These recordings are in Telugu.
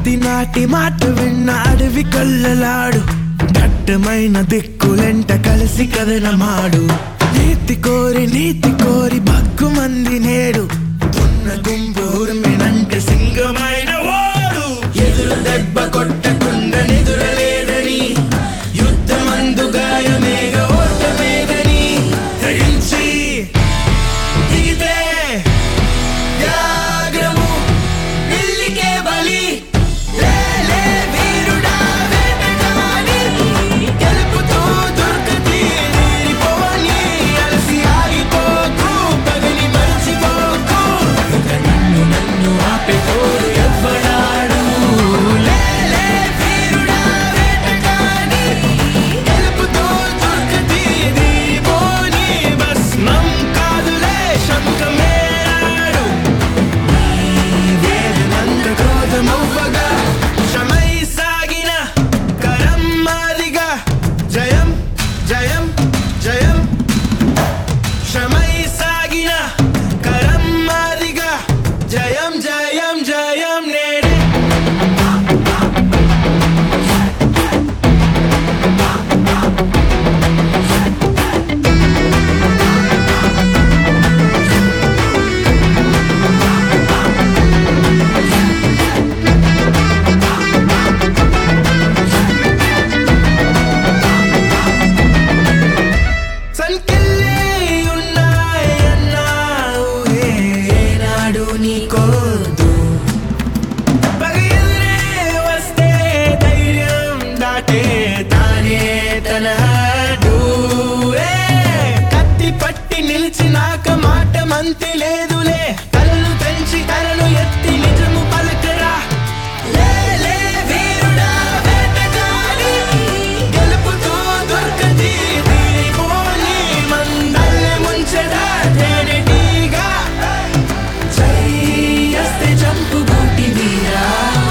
కత్తి నాటి మాట విన్న అడవి కళ్ళలాడు దట్టమైన దిక్కులెంట కలిసి కదనమాడు నీతి కోరి నీతి కోరి భక్కు మంది నేడు ఉన్న గుంపు ఉరిమినంటే సింగమైన వాడు ఎదురు దెబ్బ కొట్టకుండా నిదురలేదని యుద్ధమందు గాయమేగ ఓటమేగని తెగించి దిగితే త్యాగము పిల్లికే బలి లేలే వీరుడా వేటగాని గెలుపుతో దుర్గతి నీరిపోని అలసి ఆగిపోకు పగని మర్చిపోకు ఇక నన్ను నన్ను ఆపేటోడు ఎవ్వడాడు లేలే వీరుడా వేటగాని గెలుపుతో దుర్గతి నీరిపోని భస్మం కాదులే శంఖమేరాడు వేదనంత క్రోధమవ్వగా శ్రమై సాగిన కరమ్మాదిగా జయం జయం జయం శ్రమై సాగిన కరమ్మాదిగా జయం జయం జయం నేడే సంకెళ్ళే ఉన్నాయన్నావు ఏనాడు నీకోద్దు పగ ఎదురే వస్తే ధైర్యం దాటే తానే తన హద్దు. ఏ, కత్తి పట్టి నిలిచినాక మాట మంతి లేదులే తలను పెంచి తలను ఎత్తి నిజము పలకరా లేలే వీరుడా వేటగాని గెలుపుతో దొరకది తీరిపోని మందల్లె ముంచెదా తేనెటీగా చెయ్యస్తే చంపు గూటి వీరా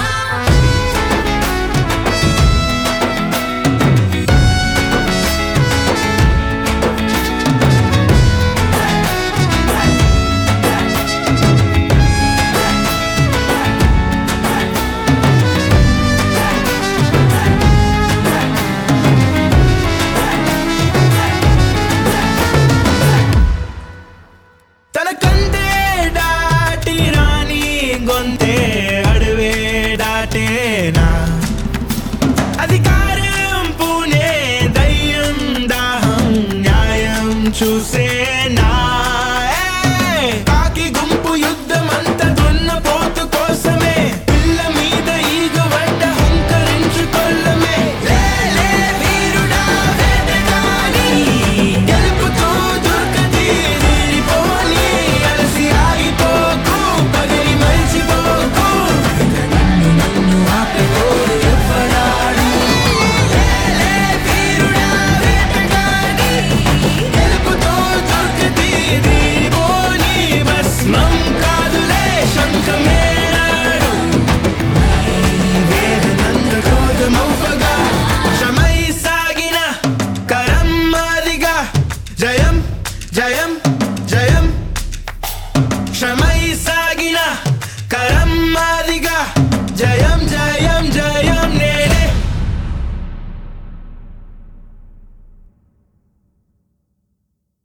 తన కంటే దాటి రాని గొంతే అడవే దాటేనా అధికారం పూనే దయ్యం దాహం న్యాయం చూసేనా ఏ, కాకి గుంపు యుద్ధమంత దున్న పోతు కోసమే పిల్ల మీద ఈగ వడ్డ హుంకరించుకొల్లమే లేలే వీరుడా వేటగాని గెలుపుతో దొరకది నీరిపోని అలసి ఆగిపోకు పగలి మరిచిపోకు ఇక నన్ను నన్ను ఆపేటోడు ఎవ్వడాడు లేలే వీరుడా వేటగాని గెలుపుతో దొరకది నీరిపోని భస్మం కాదులే శంఖమేరాడు వేదనంద క్రోధమవ్వగా శ్రమై సాగిన కరమ్మాదిగా జయం జయం జయం శ్రమై సాగిన కరమ్మాదిగా జయం